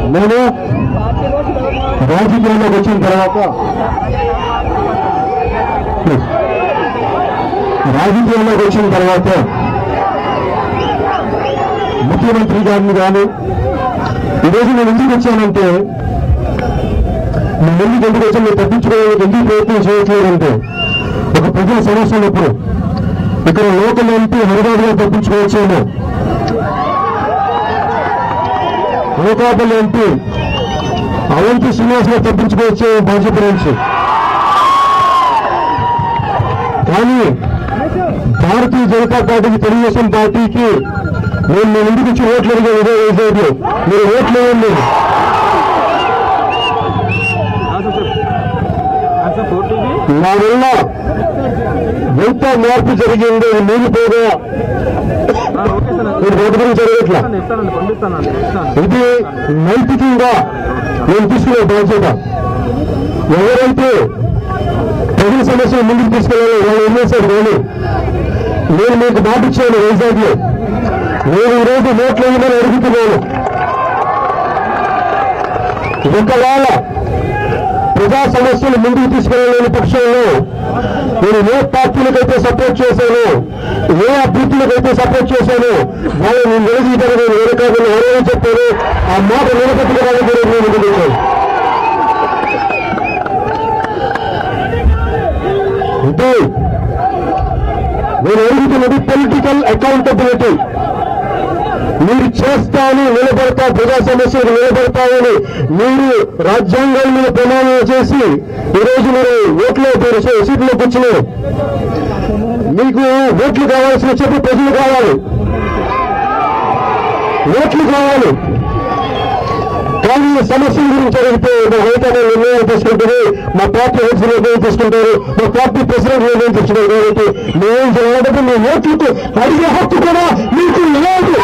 నేను రాజకీయాల్లోకి వచ్చిన తర్వాత ప్లీజ్. రాజకీయాల్లోకి వచ్చిన తర్వాత ముఖ్యమంత్రి గారిని కానీ ఈరోజు నేను ఎందుకు వచ్చానంటే నేను ఎందుకు ఎందుకు వచ్చాను నేను తప్పించుకోవడానికి ఎందుకు ప్రయత్నం చేయట్లేదంటే ఒక ప్రజల సమస్య ఉన్నప్పుడు ఇక్కడ లోకల్ ఎంపీ హరిబాబుగా తప్పించుకోవచ్చేమో అనకాపల్లి ఎంపీ అవంతి శ్రీనివాసంగా తప్పించుకోవచ్చే బాధ్యత నుంచి కానీ భారతీయ జనతా పార్టీకి తెలుగుదేశం పార్టీకి నేను మీ ముందుకు వచ్చి ఓట్లు అడిగే ఇదే వేసేది మీరు ఓట్లు వేయండి నా వల్ల ఎంత మార్పు జరిగిందో ఇది మిగిలిపోగా మీరు బయట జరగట్లా ఇది నైతికంగా నేను తీసుకునే బాధ్యత ఎవరైతే ప్రజల సమస్యలు ముందుకు తీసుకెళ్ళాలో వాళ్ళు ఏం చేశారు కానీ నేను మీకు మాట ఇచ్చాను వైజాగ్ లో నేను ఈరోజు నోట్లు వేయమని అడుగుతున్నాను ఒకవేళ ప్రజా సమస్యలు ముందుకు తీసుకెళ్ళలేని పక్షంలో నేను ఏ పార్టీలకైతే సపోర్ట్ చేశాను ఏ అభ్యర్థులకైతే సపోర్ట్ చేశాను వాళ్ళు నేను నిలదీయడానికి నేను వేరే కాకుండా ఎవరైనా చెప్పాను ఆ మాట నిలబెట్టుకోవడానికి కూడా నేను ముందుకు వచ్చాను అంటే నేను అడుగుతున్నది పొలిటికల్ అకౌంటబిలిటీ మీరు చేస్తాను నిలబడతా ప్రజా సమస్యలు నిలబడతామని మీరు రాజ్యాంగం మీద ప్రమాణం చేసి ఈరోజు మీరు ఓట్లో మీరు సీట్లో కూర్చుని మీకు ఓట్లు కావాల్సిన చెప్పి ప్రజలు కావాలి ఓట్లు కావాలి కానీ ఈ సమస్యల గురించి అడిగితే మా హైకమాండ్ నిర్ణయం తీసుకుంటుంది మా పార్టీ హెడ్స్ నిర్ణయం తీసుకుంటారు మా పార్టీ ప్రెసిడెంట్ నిర్ణయం తీసుకుంటారు కాబట్టి మేము చేయాలంటే మీ ఓట్లకు అడిగే హక్కు కూడా మీకు లేదు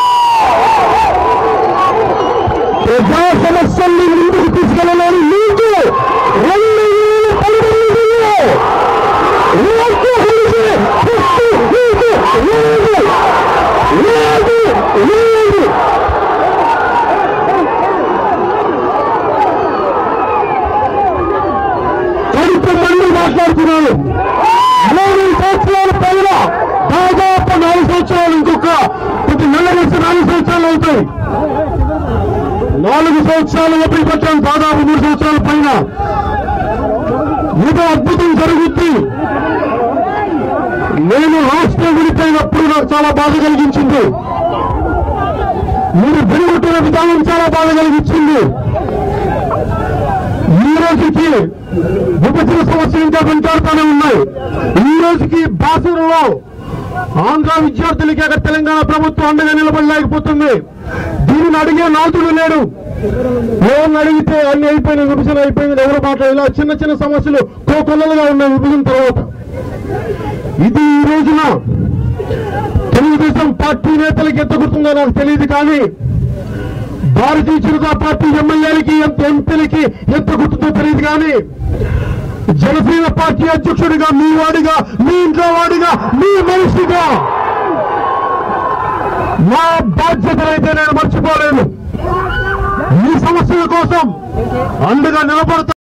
ప్రజా సమస్యల్ని ముందుకు తీసుకెళ్ళలేని మీకు రెండు వేల పంతొమ్మిదిలో ఓట్లు అడిగే హక్కు మీకు లేదు లేదు లేదు కడుపు మంది మాట్లాడుతున్నాను మూడు సంవత్సరాల పైన దాదాపు నాలుగు సంవత్సరాలు ఇంకొక ప్రతి నెల వేస్తే నాలుగు సంవత్సరాలు అవుతాయి నాలుగు సంవత్సరాలు ఎప్పుడు పట్టాను దాదాపు మూడు సంవత్సరాల పైన ఏదో అద్భుతం జరుగుద్ది నేను రాష్ట్రం విడిపోయినప్పుడు నాకు చాలా బాధ కలిగించింది మీరు వెలుగుతున్న విధానం చాలా బాధ కలిగించింది ఈ రోజుకి విభజన సమస్య ఇంకా వెంటాడుతూనే ఉన్నాయి ఈ రోజుకి బాసూరులో ఆంధ్ర విద్యార్థులకి అక్కడ తెలంగాణ ప్రభుత్వం అండగా నిలబడలేకపోతుంది దీనిని అడిగే నాతుడు లేడు ఎవరిని అడిగితే అన్ని అయిపోయిన విభజన అయిపోయింది ఎవరు మాట్లాడాలి ఇలా చిన్న చిన్న సమస్యలు కోకొల్లలుగా ఉన్నాయి విభజన తర్వాత ఇది ఈ రోజున తెలుగుదేశం పార్టీ నేతలకి ఎంత గుర్తుందో నాకు తెలియదు కానీ భారతీయ జనతా పార్టీ ఎమ్మెల్యేలకి ఎంత ఎంపీలకి ఎంత గుర్తుందో తెలియదు కానీ జనసేన పార్టీ అధ్యక్షుడిగా మీ వాడిగా మీ ఇంట్లో వాడిగా మీ మనిషిగా నా బాధ్యతలైతే నేను మర్చిపోలేను ఈ సమస్యల కోసం అండగా నిలబడతా